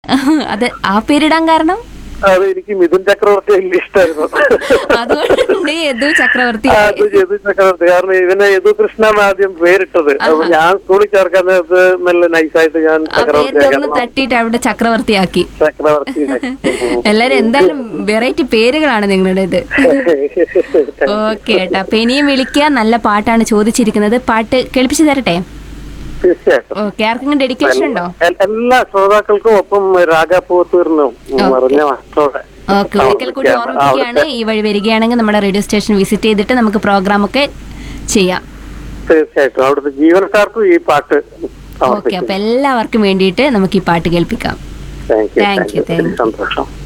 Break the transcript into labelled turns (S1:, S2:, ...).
S1: അത് ആ പേരിടാൻ കാരണം
S2: അത് എനിക്ക് മിഥുൻ ചക്രവർത്തി വലിയ ഇഷ്ടമായിരുന്നു
S1: അതുകൊണ്ട് യദു ചക്രവർത്തി
S2: ആ, അത് യദു ചക്രവർത്തി കാരണം ഇവനെ യദു കൃഷ്ണൻ ആദ്യം പേരിട്ടത് അപ്പൊ ഞാൻ സ്കൂളിൽ ചേർക്കാൻ നേരത്ത് നല്ല നൈസായിട്ട് ഞാൻ
S1: ആ
S2: ചക്രവർത്തി
S1: പേരിൽ ഒന്ന് തട്ടിയിട്ട് അവിടെ ചക്രവർത്തിയാക്കി
S2: ചക്രവർത്തി
S1: എല്ലാരും എന്തായാലും വെറൈറ്റി പേരുകളാണ് നിങ്ങളുടേത് ഓക്കെ ഏട്ടാ അപ്പൊ ഇനിയും വിളിക്കുക നല്ല പാട്ടാണ് ചോദിച്ചിരിക്കുന്നത് പാട്ട് കേൾപ്പിച്ചു തരട്ടെ
S2: തീർച്ചയായിട്ടും
S1: ഓക്കെ ആർക്കെങ്കിലും ഡെഡിക്കേഷൻ ഉണ്ടോ
S2: എൽ- എല്ലാ ശ്രോതാക്കൾക്കും ഒപ്പം രാഗാപൂത്തൂരിനും മറിഞ്ഞ മാസ്റ്ററുടെ
S1: ഓക്കെ ഒരിക്കൽ കൂടി ഓർമ്മിപ്പിക്കുകയാണ് ഈ വഴി വരികയാണെങ്കിൽ നമ്മുടെ റേഡിയോ സ്റ്റേഷൻ വിസിറ്റ് ചെയ്തിട്ട് നമുക്ക് പ്രോഗ്രാം ഒക്കെ ചെയ്യാം
S2: തീർച്ചയായിട്ടും അവിടുത്തെ ജീവനക്കാർക്കും ഈ പാട്ട്
S1: ഓക്കെ അപ്പൊ എല്ലാവർക്കും വേണ്ടിയിട്ട് നമുക്ക് ഈ പാട്ട് കേൾപ്പിക്കാം
S2: thank you
S1: Thank you,
S2: thank you
S1: thank you.
S2: സന്തോഷം